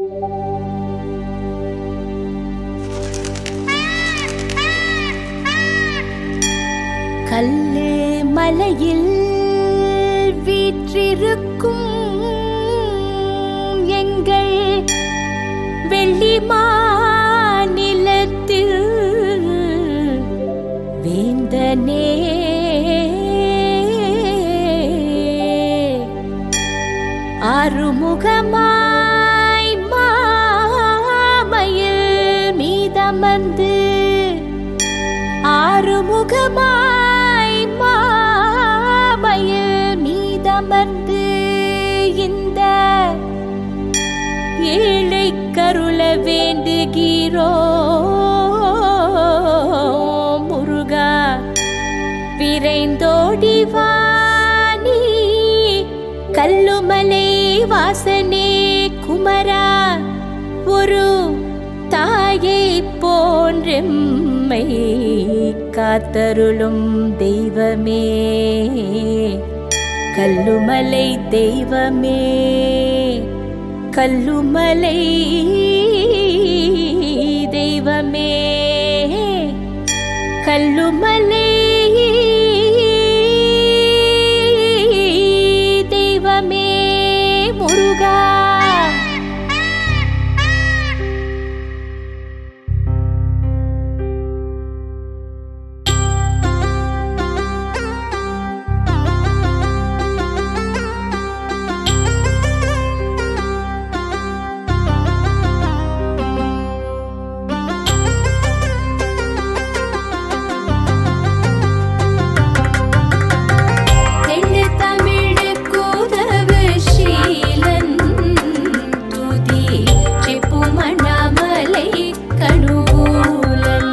கல்லே மலையில் வீற்றிருக்கும் எங்கள் வெள்ளி மாநிலத்தில் வேந்தனே ஆறுமுகமாய் மாமையில் மீதமர்ந்து ஆறுமுகமாய் மாமையில் மீதமர்ந்து இந்த ஏழை கருள வேண்டுகிறோ முருகா விரைந்தோடி வாணி கல்லுமலை வாசனே குமரா ஒரு தாயை போன்றெம்மை காத்தருளும் தெய்வமே கல்லுமலை தெய்வமே கல்லுமலை தெய்வமே கல்லுமலை தெய்வமே முருகா தெள்ளு தமிழுக்கு உதவு சீலன் துதி செப்பு மணாமலை கணுவூலன்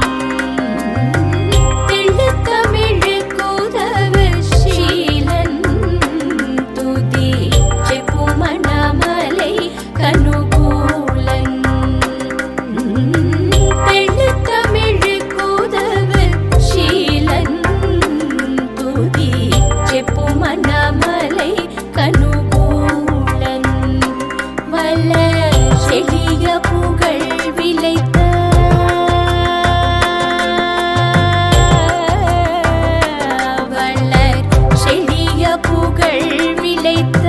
தெள்ளு தமிழுக்கு உதவு சீலன் துதி செப்பு மணாமலை கணுவூலன் தெள்ளு தமிழுக்கு உதவு சீலன் துதி செப்பு மணமலை கனுகூலன் வல்ல செழிய புகழ் விளைத்த வளர் செழிய புகழ் விளைத்த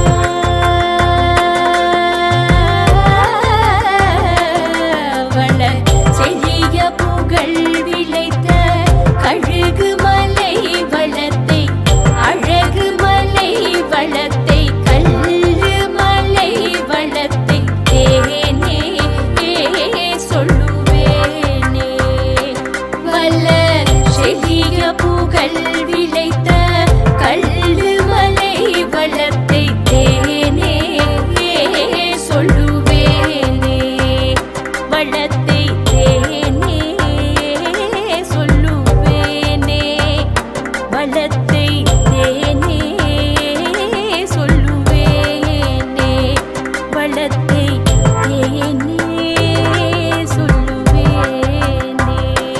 வளர் செழிய புகழ் விளைத்த கழுகு மலை வளத்தை அழகு மலை வளத்தை கல்லு மலை வளத்தை தேனே சொல்லுவேனே வல்ல செழிய புகழ் விளைத்த கல்லு மலை வளத்தை தேனே சொல்லுவேனே வளத்தை தேனே சொல்லுவேனே வளத்தை தேனே சொல்லுவேனே வளத்தை தேனே சொல்லுவேனே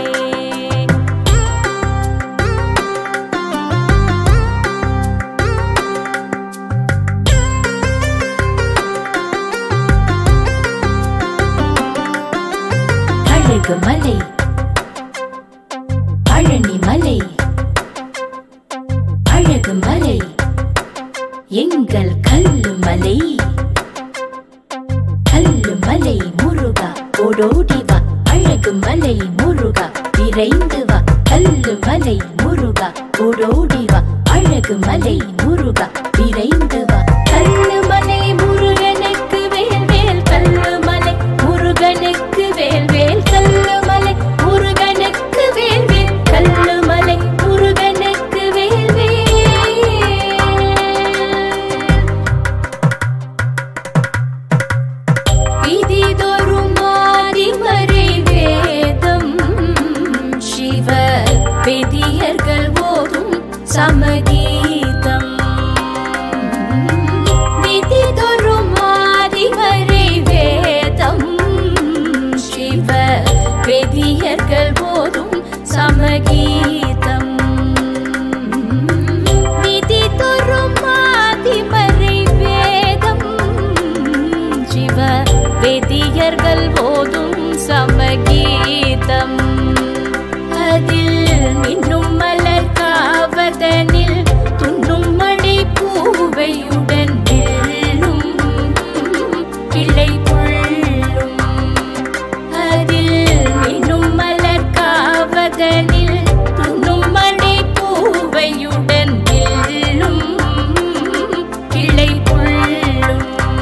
அழகு மலை பழனி மலை அழகு மலை எங்கள் கல்லு மலை கல்லு மலை முருகா ஓடோடி வா அழகு மலை முருகா விரைந்து வா கல்லு மலை முருகா ஓடோடி வா அழகு மலை முருகா விரைந்து வா கல்லு மலை முருகனுக்கு வேல் வேல் கல்லு மலை முருகனுக்கு வேல் வேல் கல்லு மலை முருகனுக்கு வேல் வேல் கல்லு மலை முருகனுக்கு வேல் வேல் விதிதொரும் மாறிமறை வேதம் சிவ பெதியர்கள் ஓதும் சமகீதம் மகனில் துண்ணும் மணி பூவையுடன் வெல்லும் கிளை புல்லும்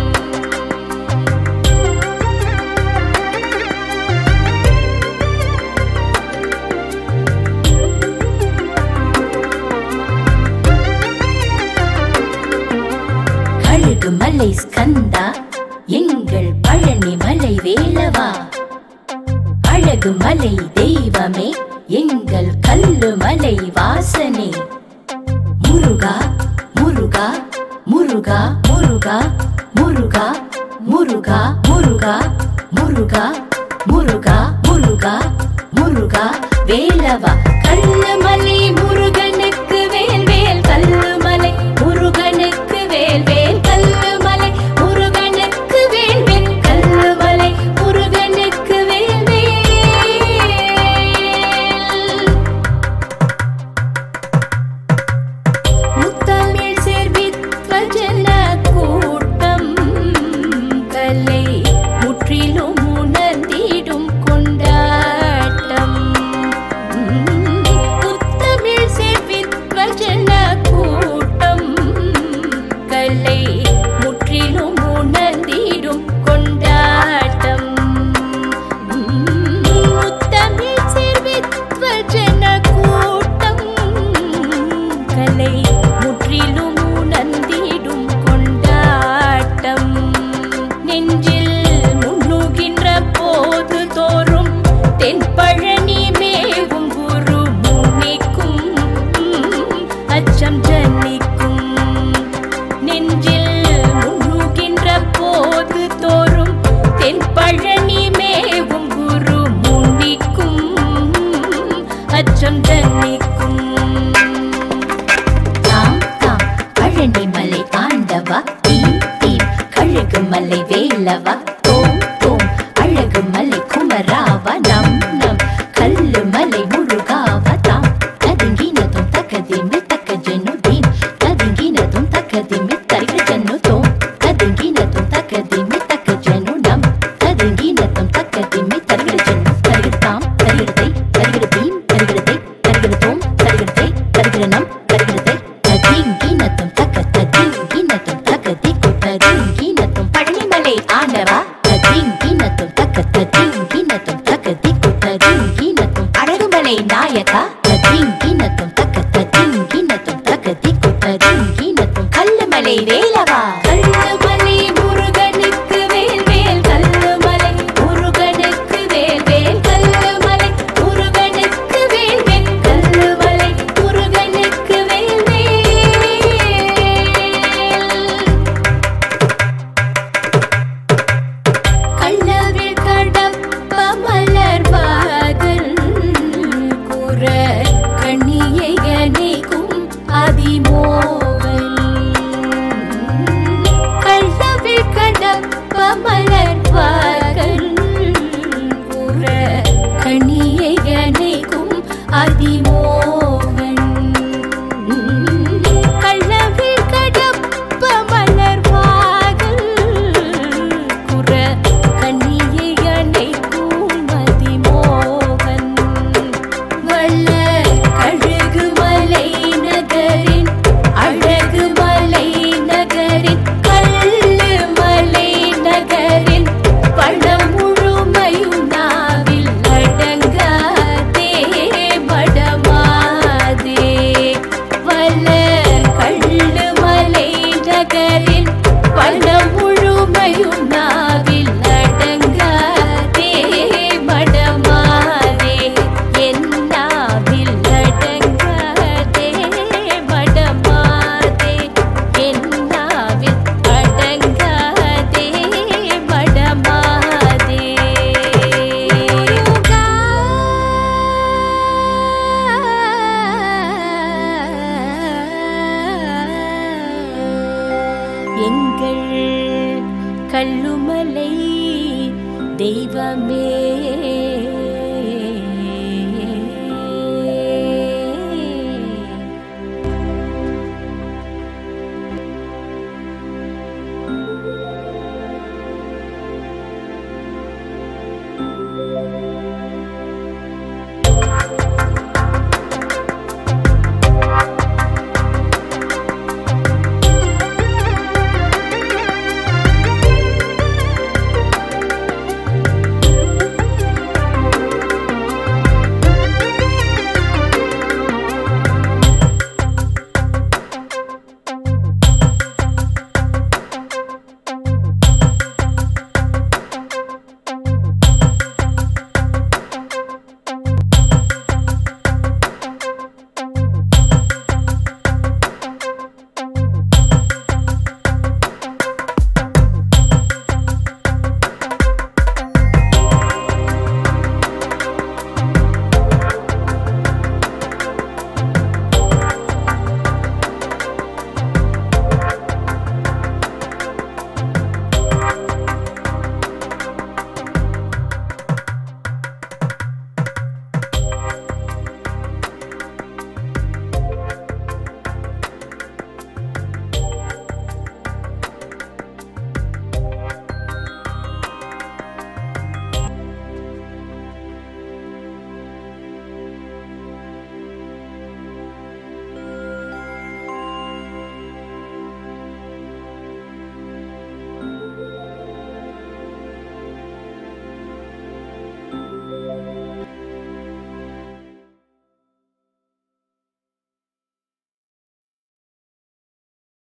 கழுகு மலை ஸ்கந்தா எங்கள் பழனி மலை வேலவா அழகு மலை தெய்வமே எங்கள் கல்லு மலை வாசனே முருகா முருகா முருகா முருகா முருகா முருகா முருகா முருகா முருகா முருகா முருகா வேலவா கல்லுமலை முருகனுக்கு வேல் வேல் கல்லுமலை முருகனுக்கு வேல் வேல் கல்லுமலை முருகனுக்கு வேல் வேல் கல்லுமலை முருகனுக்கு வேல் வேல் முத்தமிழ் சேர்வித்வஜன கூட்டம் கலை முற்றிலும் உணர்ந்திடும் கொண்டாட்டம் முத்தமிழ் சேர்வித்வஜன கூட்டம் கலை முற்றிலும் உணர்ந்திடும் கொண்டாட்டம் முத்தமிழ் சேர்வித்வஜன கூட்டம் கலை முற்றிலும் உணர்ந்திடும் கொண்டாட்டம் நெஞ்சில் முன்னுகின்ற போது தோறும் தென்பழனி மேவும் குரு முனிக்கும் அச்சம் ஜன்னிக்கும் நெஞ்சில் முன்னுகின்ற போது தோறும் தென்பழனி மேவும் குரு முனிக்கும் அச்சம் ஜன்னிக்கும் தாம் தாம் பழனி மலை ஆண்டவா தீம் தீம் கழுகு மலை வேலவா தோம் தோம் அழகு மலை குமராவா நம் நம் கல்லு மலை முருகாவா தாம் ததுங்கினதும் தக்கதிமி தக்க ஜென்னு தீம் ததுங்கினதும் தக்கதிமி தரிக ஜென்னு தோம் ததுங்கினதும் தக்கதிமி தக்க ஜென்னு நம் ததுங்கினதும் தக்கதிமி தரிக ஜென்னு தரிக தாம் தரிகிறதை தரிகிற தீம் தரிகிறதை தரிகிற தோம் தரிகிறதை தரிகிற நம் தரிகிறதை ததிங்கினதும் தக்க ததிங்கினதும் தக்க திக்கு ததிங்கினதும் பழனிமலை ஆண்டவா ததிங்கினதும் தக்க ததிங்கினதும் தக்க திக்கு ததிங்கினதும் அழகுமலை நாயகா ததிங்கினதும் தக்க ததிங்கினதும் தக்க திக்கு ததிங்கினதும் கல்லுமலை வேலவா கல்லுமலை முருகனுக்கு வேல் வேல் கல்லுமலை முருகனுக்கு வேல் வேல் கல்லுமலை முருகனுக்கு வேல் வேல் கல்லுமலை முருகனுக்கு வேல் வேல் கள்ளவில் கடப்ப மலர்வாகல் கூற கண்ணியை அணைக்கும் அதிமோகன் கள்ளவில் கடப்ப மலர்வாகல் கூற கண்ணியை அணைக்கும் அதிமோகன் கள்ளவில் கடப்ப மலர்வாகல் குற கண்ணியை அணைக்கும் மதிமோகன் வல்ல கழுகு மலை நகரின் அழகு மலை நகரின் கல்லு மலை நகரின் பழம் முழுமையும் நாவில் அடங்காதே மடமாதே வல்ல கள்ளு மலை நகரின் பழம் முழுமையும் நாவில் அடங்காதே மடமாதே என் நாவில் அடங்காதே மடமாதே என் நாவில் அடங்காதே மடமாதே எங்கள் கல்லுமலை தெய்வமே